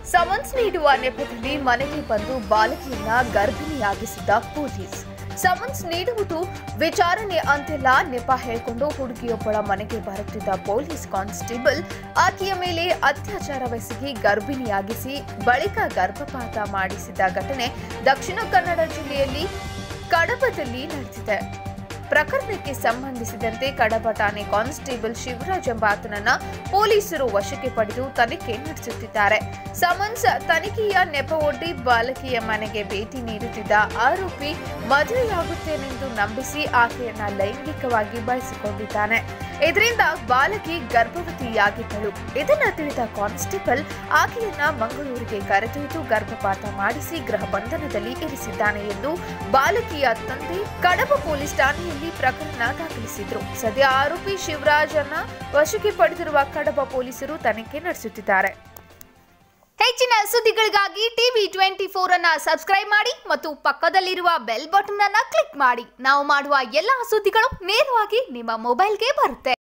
summons ನೀಡುವ ನೆಪದಲ್ಲಿ ಮನೆಗೆ ಬಂದು ಬಾಲಕಿಯನ್ನ ಗರ್ಭಿಣಿಯಾಗಿಸಿದ ಪೊಲೀಸ್ ಸಮನ್ಸ್ ನೀಡುವುದು ವಿಚಾರಣೆ ಅಂತೆಲ್ಲ ನೆಪ ಹೇಳಿಕೊಂಡು ಹುಡುಗಿಯೊಬ್ಬಳ ಮನೆಗೆ ಬರುತ್ತಿದ್ದ ಪೊಲೀಸ್ ಕಾನ್ಸ್ಟೇಬಲ್ ಆಕೆಯ ಮೇಲೆ ಅತ್ಯಾಚಾರವೆಸಗಿ ಗರ್ಭಿಣಿಯಾಗಿಸಿ ಬಳಿಕ ಗರ್ಭಪಾತ ಮಾಡಿಸಿದ ಘಟನೆ ದಕ್ಷಿಣ ಕನ್ನಡ ಜಿಲ್ಲೆಯಲ್ಲಿ ಕಡಬದಲ್ಲಿ ನಡೆದಿದೆ ಪ್ರಕರಣಕ್ಕೆ ಸಂಬಂಧಿಸಿದಂತೆ ಕಡಬ ಠಾಣೆ ಕಾನ್ಸ್ಟೇಬಲ್ ಶಿವರಾಜ್ ಎಂಬಾತನನ್ನ ಪೊಲೀಸರು ವಶಕ್ಕೆ ಪಡೆದು ತನಿಖೆ ನಡೆಸುತ್ತಿದ್ದಾರೆ ಸಮನ್ಸ್ ತನಿಖೆಯ ನೆಪವೊಡ್ಡಿ ಬಾಲಕಿಯ ಮನೆಗೆ ಭೇಟಿ ನೀಡುತ್ತಿದ್ದ ಆರೋಪಿ ಮದುವೆಯಾಗುತ್ತೇನೆಂದು ನಂಬಿಸಿ ಆಕೆಯನ್ನ ಲೈಂಗಿಕವಾಗಿ ಬಳಸಿಕೊಂಡಿದ್ದಾನೆ ಇದರಿಂದ ಬಾಲಕಿ ಗರ್ಭವತಿಯಾಗಿದ್ದಳು ಇದನ್ನ ತಿಳಿದ ಕಾನ್ಸ್ಟೇಬಲ್ ಆಕೆಯನ್ನ ಮಂಗಳೂರಿಗೆ ಕರೆದೊಯ್ದು ಗರ್ಭಪಾತ ಮಾಡಿಸಿ ಗೃಹ ಬಂಧನದಲ್ಲಿ ಇರಿಸಿದ್ದಾನೆ ಎಂದು ಬಾಲಕಿಯ ತಂದೆ ಕಡಬ ಪೊಲೀಸ್ ಠಾಣೆಯಲ್ಲಿ ಪ್ರಕರಣ ದಾಖಲಿಸಿದ್ರು ಸದ್ಯ ಆರೋಪಿ ಶಿವರಾಜನ್ನ ವಶಕ್ಕೆ ಪಡೆದಿರುವ ಕಡಬ ಪೊಲೀಸರು ತನಿಖೆ ನಡೆಸುತ್ತಿದ್ದಾರೆ ಹೆಚ್ಚಿನ ಸುದ್ದಿಗಳಿಗಾಗಿ ಟಿವಿ ಟ್ವೆಂಟಿ ಫೋರ್ ಅನ್ನ ಸಬ್ಸ್ಕ್ರೈಬ್ ಮಾಡಿ ಮತ್ತು ಪಕ್ಕದಲ್ಲಿರುವ ಬೆಲ್ ಬಟನ್ ಅನ್ನ ಕ್ಲಿಕ್ ಮಾಡಿ ನಾವು ಮಾಡುವ ಎಲ್ಲಾ ಸುದ್ದಿಗಳು ನೇರವಾಗಿ ನಿಮ್ಮ ಮೊಬೈಲ್ಗೆ ಬರುತ್ತೆ